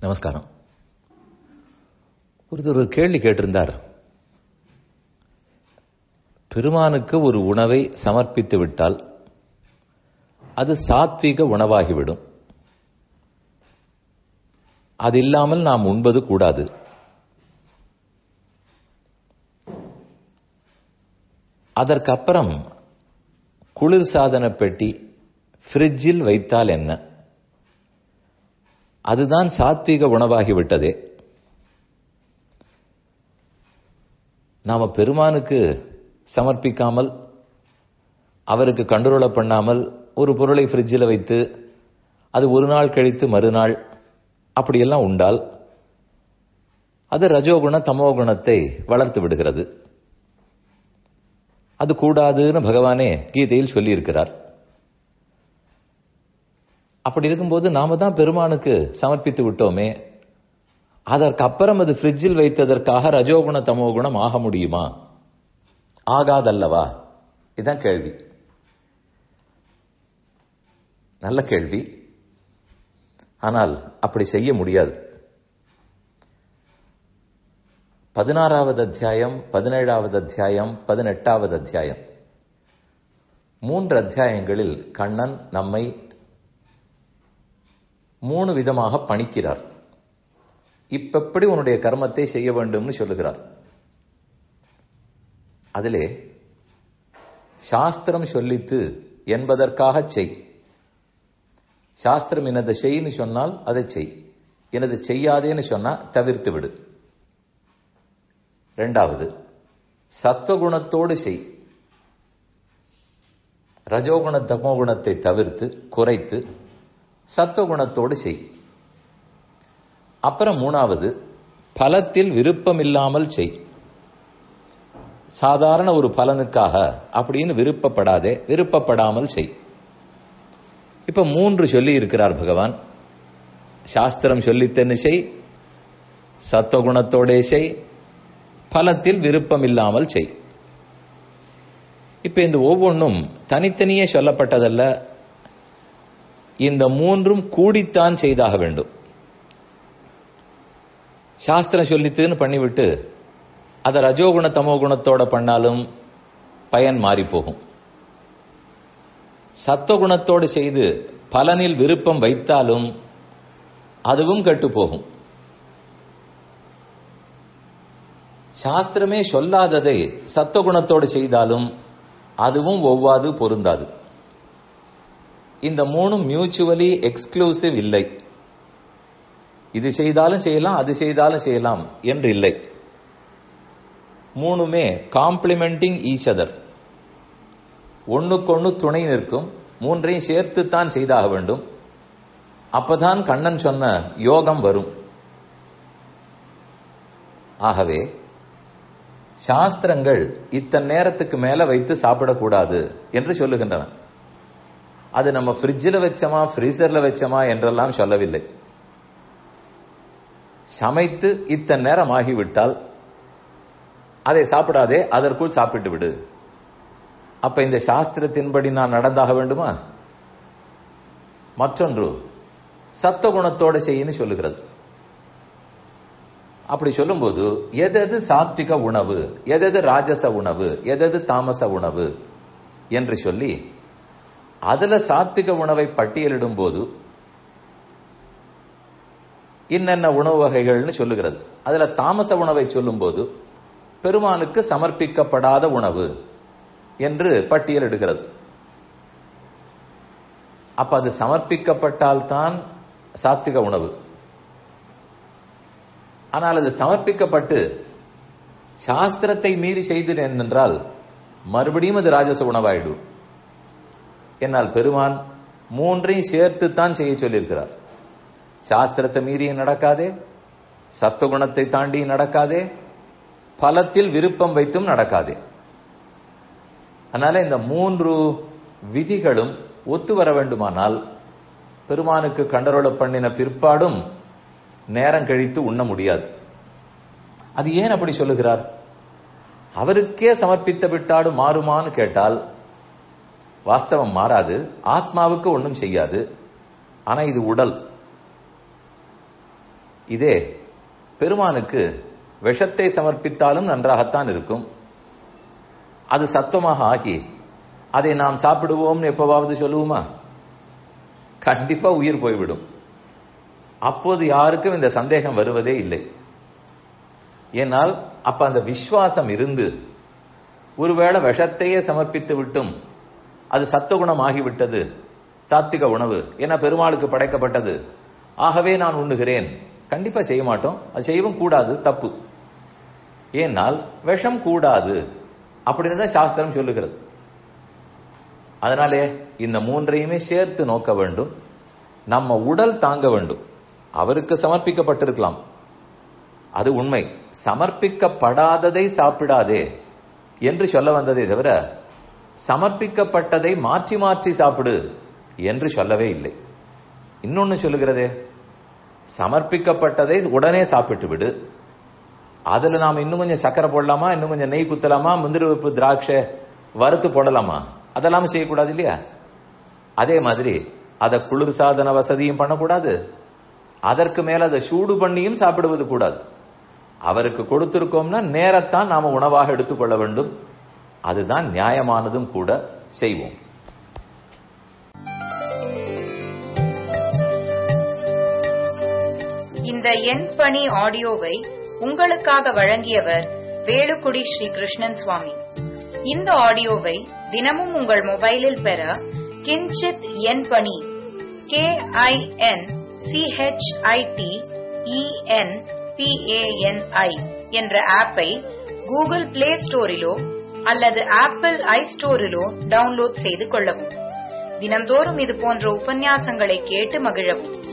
நமஸ்காரம் ஒருத்தர் ஒரு கேள்வி கேட்டிருந்தார் பெருமானுக்கு ஒரு உணவை சமர்ப்பித்து விட்டால் அது சாத்விக உணவாகிவிடும் அது இல்லாமல் நாம் உண்பது கூடாது அதற்கப்புறம் குளிர்சாதன பெட்டி ஃப்ரிட்ஜில் வைத்தால் என்ன அதுதான் சாத்விக உணவாகிவிட்டதே நாம பெருமானுக்கு சமர்ப்பிக்காமல் அவருக்கு கண்ட்ரோல பண்ணாமல் ஒரு பொருளை ஃப்ரிட்ஜில் வைத்து அது ஒரு நாள் கழித்து மறுநாள் அப்படியெல்லாம் உண்டால் அது ரஜோகுண தமோ குணத்தை வளர்த்து விடுகிறது அது கூடாதுன்னு பகவானே கீதையில் சொல்லியிருக்கிறார் அப்படி இருக்கும்போது நாம தான் பெருமானுக்கு சமர்ப்பித்து விட்டோமே அதற்கப்புறம் அது ஃப்ரிட்ஜில் வைத்ததற்காக ரஜோகுண தமோ குணம் ஆக முடியுமா ஆகாதல்லவா இதுதான் கேள்வி நல்ல கேள்வி ஆனால் அப்படி செய்ய முடியாது பதினாறாவது அத்தியாயம் பதினேழாவது அத்தியாயம் பதினெட்டாவது அத்தியாயம் மூன்று அத்தியாயங்களில் கண்ணன் நம்மை மூணு விதமாக பணிக்கிறார் இப்படி உன்னுடைய கர்மத்தை செய்ய வேண்டும்னு சொல்லுகிறார் அதிலே சாஸ்திரம் சொல்லித்து என்பதற்காக செய் சாஸ்திரம் எனது செய்ன்னு சொன்னால் அதை செய் எனது செய்யாதேன்னு சொன்னா தவிர்த்து விடு ரெண்டாவது சத்வகுணத்தோடு செய் ரஜோகுண தமோகுணத்தை தவிர்த்து குறைத்து சத்வகுணத்தோடு செய் அப்புறம் மூணாவது பலத்தில் விருப்பமில்லாமல் செய் சாதாரண ஒரு பலனுக்காக அப்படின்னு விருப்பப்படாதே விருப்பப்படாமல் செய் இப்ப மூன்று சொல்லி இருக்கிறார் பகவான் சாஸ்திரம் சொல்லித்தன்னு செய் சத்துவகுணத்தோடே செய் பலத்தில் விருப்பம் இல்லாமல் செய் இப்ப இந்த ஒவ்வொன்றும் தனித்தனியே சொல்லப்பட்டதல்ல இந்த மூன்றும் கூடித்தான் செய்தாக வேண்டும் சாஸ்திரம் சொல்லித்துன்னு பண்ணிவிட்டு அதை ரஜோகுண தமோ குணத்தோட பண்ணாலும் பயன் மாறி போகும் சத்துவகுணத்தோடு செய்து பலனில் விருப்பம் வைத்தாலும் அதுவும் கெட்டு போகும் சாஸ்திரமே சொல்லாததை சத்துவகுணத்தோடு செய்தாலும் அதுவும் ஒவ்வாது பொருந்தாது இந்த மூணும் மியூச்சுவலி எக்ஸ்க்ளூசிவ் இல்லை இது செய்தாலும் செய்யலாம் அது செய்தாலும் செய்யலாம் என்று இல்லை மூணுமே காம்ப்ளிமெண்டிங் ஈச் அதர் ஒண்ணுக்கொண்ணு துணை நிற்கும் மூன்றையும் சேர்த்துத்தான் செய்தாக வேண்டும் அப்பதான் கண்ணன் சொன்ன யோகம் வரும் ஆகவே சாஸ்திரங்கள் இத்தனை நேரத்துக்கு மேல வைத்து சாப்பிடக்கூடாது என்று சொல்லுகின்றன அது நம்ம ஃப்ரிட்ஜில் வச்சோமா ஃப்ரீசர்ல வச்சோமா என்றெல்லாம் சொல்லவில்லை சமைத்து இத்தனை நேரம் ஆகிவிட்டால் அதை சாப்பிடாதே அதற்குள் சாப்பிட்டு விடு அப்ப இந்த சாஸ்திரத்தின்படி நான் நடந்தாக வேண்டுமா மற்றொன்று சத்துவகுணத்தோட செய்யின்னு சொல்லுகிறது அப்படி சொல்லும்போது எதது சாத்விக உணவு எதது ராஜச உணவு எதது தாமச உணவு என்று சொல்லி அதுல சாத்விக உணவை பட்டியலிடும் போது இன்னென்ன உணவு வகைகள்னு சொல்லுகிறது அதுல தாமச உணவை சொல்லும்போது பெருமானுக்கு சமர்ப்பிக்கப்படாத உணவு என்று பட்டியலிடுகிறது அப்ப அது சமர்ப்பிக்கப்பட்டால்தான் சாத்விக உணவு ஆனால் அது சமர்ப்பிக்கப்பட்டு சாஸ்திரத்தை மீறி செய்தேன் என்றால் மறுபடியும் அது ராஜச உணவாயிடும் என்னால் பெருமான் மூன்றையும் சேர்த்துத்தான் செய்ய சொல்லியிருக்கிறார் சாஸ்திரத்தை மீறியும் நடக்காதே சத்துவகுணத்தை தாண்டி நடக்காதே பலத்தில் விருப்பம் வைத்தும் நடக்காதே அதனால இந்த மூன்று விதிகளும் ஒத்து வர வேண்டுமானால் பெருமானுக்கு கண்டரோல பண்ணின பிற்பாடும் நேரம் கழித்து உண்ண முடியாது அது ஏன் அப்படி சொல்லுகிறார் அவருக்கே சமர்ப்பித்த விட்டாடு மாறுமான்னு கேட்டால் வாஸ்தவம் மாறாது ஆத்மாவுக்கு ஒன்றும் செய்யாது ஆனா இது உடல் இதே பெருமானுக்கு விஷத்தை சமர்ப்பித்தாலும் நன்றாகத்தான் இருக்கும் அது சத்துவமாக ஆகி அதை நாம் சாப்பிடுவோம்னு எப்பவாவது சொல்லுவோமா கண்டிப்பா உயிர் போய்விடும் அப்போது யாருக்கும் இந்த சந்தேகம் வருவதே இல்லை ஏனால் அப்ப அந்த விசுவாசம் இருந்து ஒருவேளை விஷத்தையே சமர்ப்பித்து விட்டும் அது சத்துவகுணம் ஆகிவிட்டது சாத்திக உணவு என பெருமாளுக்கு படைக்கப்பட்டது ஆகவே நான் உண்ணுகிறேன் கண்டிப்பா செய்ய மாட்டோம் அது செய்யவும் கூடாது தப்பு ஏனால் விஷம் கூடாது அப்படின்னு தான் சாஸ்திரம் சொல்லுகிறது அதனாலே இந்த மூன்றையுமே சேர்த்து நோக்க வேண்டும் நம்ம உடல் தாங்க வேண்டும் அவருக்கு சமர்ப்பிக்கப்பட்டிருக்கலாம் அது உண்மை சமர்ப்பிக்கப்படாததை சாப்பிடாதே என்று சொல்ல வந்ததே தவிர சமர்ப்பிக்கப்பட்டதை மாற்றி மாற்றி சாப்பிடு என்று சொல்லவே இல்லை இன்னொன்னு சொல்லுகிறதே சமர்ப்பிக்கப்பட்டதை உடனே சாப்பிட்டு விடு அதுல நாம இன்னும் கொஞ்சம் சக்கரை போடலாமா இன்னும் கொஞ்சம் நெய் குத்தலாமா முந்திரி உப்பு திராட்சை வறுத்து போடலாமா அதெல்லாம் செய்யக்கூடாது இல்லையா அதே மாதிரி அதை குளிர் சாதன வசதியும் பண்ணக்கூடாது அதற்கு மேல அதை சூடு பண்ணியும் சாப்பிடுவது கூடாது அவருக்கு கொடுத்திருக்கோம்னா நேரத்தான் நாம உணவாக எடுத்துக்கொள்ள வேண்டும் அதுதான் நியாயமானதும் கூட செய்வோம் இந்த எண் பணி ஆடியோவை உங்களுக்காக வழங்கியவர் வேலுக்குடி ஸ்ரீ கிருஷ்ணன் சுவாமி இந்த ஆடியோவை தினமும் உங்கள் மொபைலில் பெற கிஞ்சித் எண் பணி கே ஐ என் சிஹெச்ஐடி இஎன் பிஏஎன்ஐ என்ற ஆப்பை கூகுள் பிளே ஸ்டோரிலோ அல்லது ஆப்பிள் ஐ ஸ்டோரிலோ டவுன்லோட் செய்து கொள்ளவும் தினம்தோறும் இது போன்ற உபன்யாசங்களை கேட்டு மகிழவும்